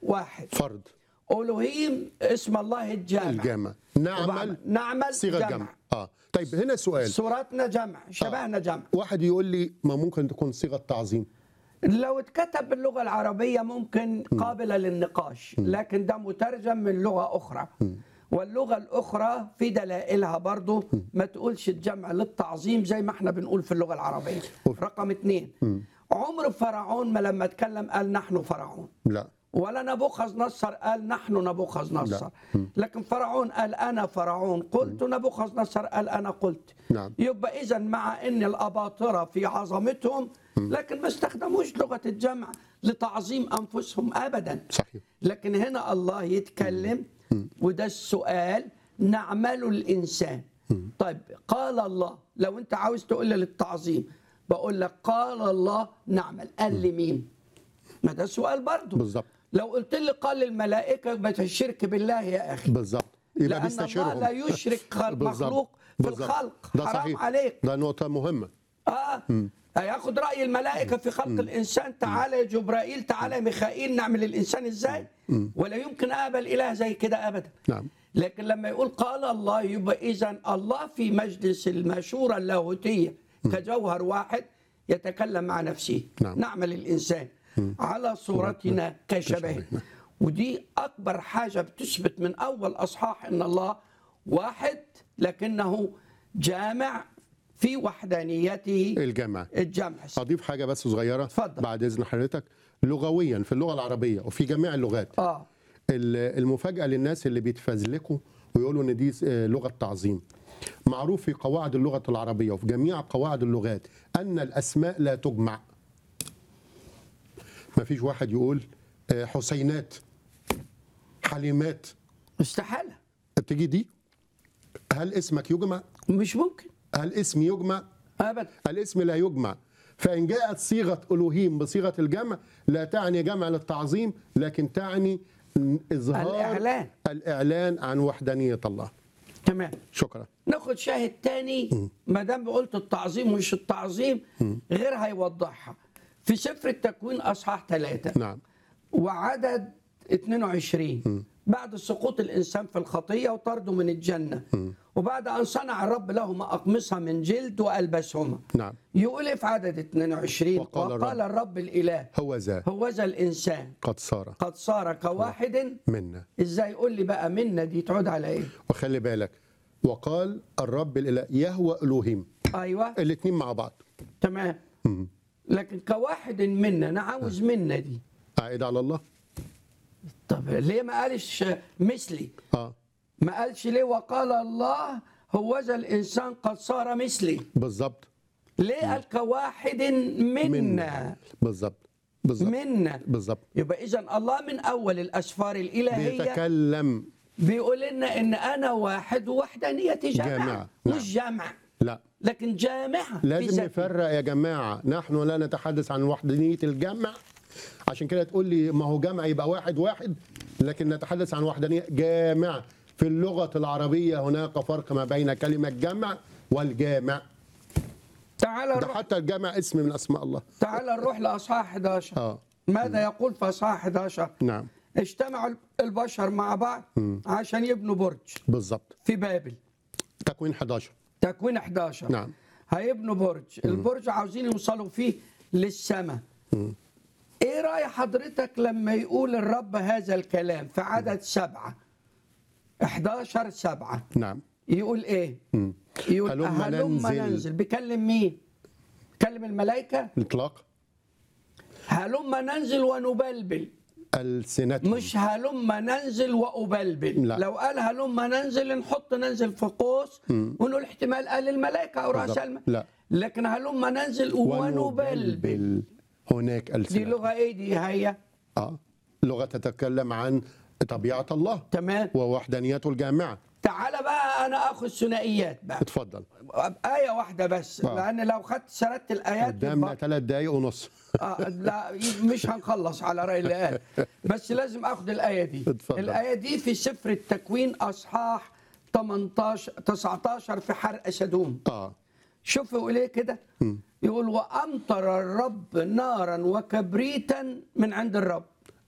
واحد فرد الوهيم اسم الله الجامع الجامع نعمل وبعمل- نعمل صيغه جمع. جمع اه طيب هنا سؤال صورتنا جمع شبهنا جمع واحد يقول لي ما ممكن تكون صيغه تعظيم لو اتكتب باللغة العربية ممكن قابلة للنقاش لكن ده مترجم من لغة أخرى واللغة الأخرى في دلائلها برضو ما تقولش الجمع للتعظيم زي ما احنا بنقول في اللغة العربية رقم اثنين عمر فرعون ما لما اتكلم قال نحن فرعون لا ولا نبوخذ نصر قال نحن نبوخذ نصر لكن فرعون قال انا فرعون قلت نبوخذ نصر قال انا قلت نعم. يبقى اذا مع ان الاباطره في عظمتهم لكن ما استخدموش لغه الجمع لتعظيم انفسهم ابدا صحيح لكن هنا الله يتكلم وده السؤال نعمل الانسان طيب قال الله لو انت عاوز تقول لي للتعظيم بقول لك قال الله نعمل قال لمين ما ده سؤال برضه بالظبط لو قلت لي قال للملائكه يبقى الشرك بالله يا اخي بالظبط يبقى لان الله بيستشيرهم لا يشرك خلق بالظبط. مخلوق في بالظبط. الخلق ده حرام صحيح عليك ده نقطه مهمه اه هياخد راي الملائكه في خلق الانسان تعالى يا جبرائيل تعالى يا ميخائيل نعمل الانسان ازاي ولا يمكن اقبل اله زي كده ابدا نعم لكن لما يقول قال الله يبقى اذا الله في مجلس المشوره اللاهوتيه كجوهر واحد يتكلم مع نفسه نعم. نعمل الانسان على صورتنا كشبهنا كشبهنا. ودي اكبر حاجه بتثبت من اول اصحاح ان الله واحد لكنه جامع في وحدانيته الجامع الجمع اضيف حاجه بس صغيره اتفضل. بعد اذن حضرتك لغويا في اللغه العربيه وفي جميع اللغات اه ال- المفاجاه للناس اللي بيتفزلكوا ويقولوا ان دي آه، لغه تعظيم معروف في قواعد اللغه العربيه وفي جميع قواعد اللغات ان الاسماء لا تجمع ما فيش واحد يقول آه، حسينات حليمات استحاله بتيجي دي هل اسمك يجمع مش ممكن هل اسمي يجمع ابدا الاسم لا يجمع فإن جاءت صيغة ألوهيم بصيغة الجمع لا تعني جمع للتعظيم لكن تعني إظهار الإعلان. الإعلان عن وحدانية الله تمام شكرا ناخد شاهد تاني ما دام قلت التعظيم مش التعظيم غير هيوضحها في سفر التكوين اصحاح ثلاثة نعم وعدد 22 بعد سقوط الانسان في الخطيه وطرده من الجنه وبعد ان صنع الرب لهما اقمصه من جلد والبسهما نعم يقول إيه في عدد 22 وقال وقال, الرب الرب الاله هو ذا هوذا الانسان قد صار قد صار كواحد منا ازاي يقول لي بقى منا دي تعود على ايه وخلي بالك وقال الرب الإله يهوى ألوهيم ايوه الاثنين مع بعض تمام لكن كواحد منا انا عاوز منا دي عائد على الله طب ليه ما قالش مثلي اه ما قالش ليه وقال الله هوذا الانسان قد صار مثلي بالظبط ليه قال كواحد منا بالظبط بالظبط منا بالظبط يبقى اذا الله من اول الاسفار الالهيه بيتكلم بيقول لنا ان انا واحد ووحدانيتي جامعه جامعة. نعم. مش جامعه لا لكن جامعه في لازم ذاتها. نفرق يا جماعة نحن لا نتحدث عن وحدانية الجمع عشان كده تقول لي ما هو جمع يبقى واحد واحد لكن نتحدث عن وحدانية جامع في اللغة العربية هناك فرق ما بين كلمة جمع والجامع تعال ده نروح حتى الجمع اسم من أسماء الله تعال نروح لاصحاح 11 اه ماذا يقول في اصحاح 11 نعم اجتمع البشر مع بعض عشان يبنوا برج بالظبط في بابل تكوين 11 تكوين 11 نعم هيبنوا برج البرج عاوزين يوصلوا فيه للسماء ايه رأي حضرتك لما يقول الرب هذا الكلام في عدد سبعة 11 سبعة نعم يقول ايه يقول هلم هلم ننزل. ننزل بيكلم مين بيكلم الملائكة الإطلاق هلم ننزل ونبلبل ألسنتهم مش هلم ننزل وأبلبل لا. لو قال هلم ننزل نحط ننزل في قوس ونقول احتمال قال الملائكة أو رؤساء بالظبط. الم... لا. لكن هلم ننزل ونبلبل هناك دي ألسنة لغة إيه دي هي اه لغة تتكلم عن طبيعة الله تمام ووحدانيته الجامعة تعالى بقى أنا أخذ ثنائيات بقى اتفضل آية واحدة بس آه. لأن لو خدت سردت الآيات قدامنا يبقى- ثلاث دقايق ونص آه لا مش هنخلص على رأي اللي قال بس لازم اخد الآية دي اتفضل. الآية دي في سفر التكوين أصحاح 18 19 في حرق سدوم اه شوف يقول ايه كده يقول وأمطر الرب نارا وكبريتا من عند الرب